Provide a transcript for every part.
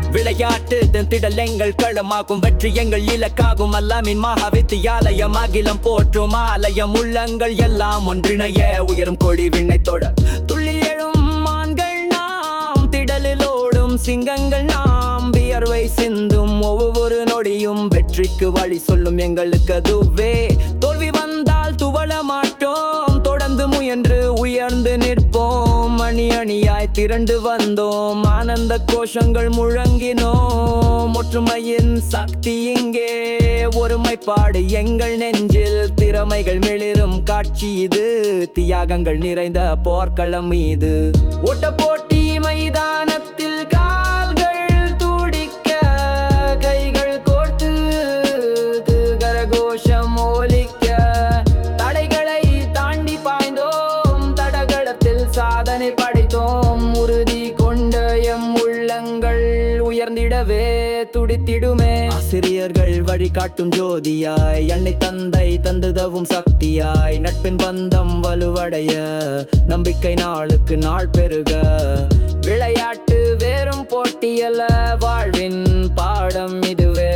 விளையாட்டு திடல் எங்கள் களமாகும் வெற்றி எங்கள் இலக்காகும் அல்லாமின் மகாவித்தியாலயம் அகிலம் போற்றும் ஆலயம் உள்ளங்கள் எல்லாம் ஒன்றிணைய உயரும் கொடி விண்ணை தொட துள்ளி எழும் மான்கள் நாம் திடலில் ஓடும் சிங்கங்கள் நாம் வியர்வை சிந்தும் ஒவ்வொரு நொடியும் வெற்றிக்கு வழி சொல்லும் எங்களுக்கு அதுவே தோல்வி வந்தால் துவள மாட்டோம் தொடர்ந்து முயன்று உயர்ந்து நிற்போம் அணி அணியாய் திரண்டு வந்தோம் ஆனந்த கோஷங்கள் முழங்கினோம் ஒற்றுமையின் சக்தி இங்கே ஒருமைப்பாடு எங்கள் நெஞ்சில் திறமைகள் மிளிரும் காட்சி இது தியாகங்கள் நிறைந்த போர்க்களம் மீது ஓட்ட போட்டி மைதானத்தில் கால்கள் துடிக்க கைகள் கோர்த்து கரகோஷம் ஒலிக்க தடைகளை தாண்டி பாய்ந்தோம் தடகளத்தில் சாதனை படைத்தோம் உறுதி கொண்ட எம் உள்ளங்கள் உயர்ந்திடவே துடித்திடுமே ஆசிரியர்கள் வழிகாட்டும் ஜோதியாய் அன்னை தந்தை தந்துதவும் சக்தியாய் நட்பின் பந்தம் வலுவடைய நம்பிக்கை நாளுக்கு நாள் பெருக விளையாட்டு வேறும் போட்டியல்ல வாழ்வின் பாடம் இதுவே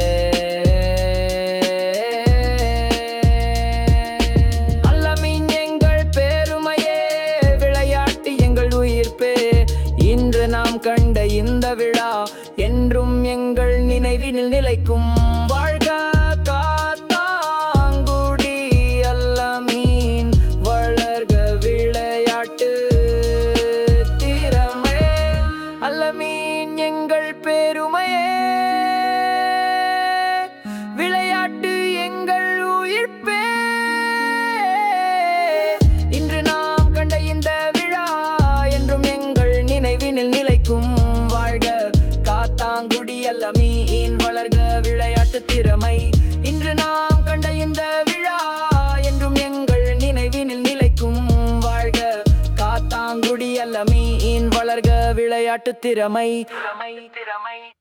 அல்லமின் எங்கள் பெருமையே விளையாட்டு எங்கள் உயிர்ப்பே இன்று நாம் கண்ட இந்த விழா என்றும் எங்கள் நினைவினில் நிலைக்கும் வாழ்க காத்தாங்குடி அல்லமீன் வளர்க விளையாட்டு திறமை அல்லமீன் எங்கள் பெருமையே விளையாட்டு எங்கள் உயிர்ப்பே இன்று நாம் கண்ட இந்த விழா என்றும் எங்கள் நினைவினில் நிலைக்கும் வாழ்க காத்தாங்குடி அல்ல மீன் வளர்க விளையாட்டு திறமை இன்று நாம் கண்ட இந்த விழா என்றும் எங்கள் நினைவினில் நிலைக்கும் வாழ்க காத்தாங்குடி அல்ல மீன் வளர்க விளையாட்டு திறமை திறமை திறமை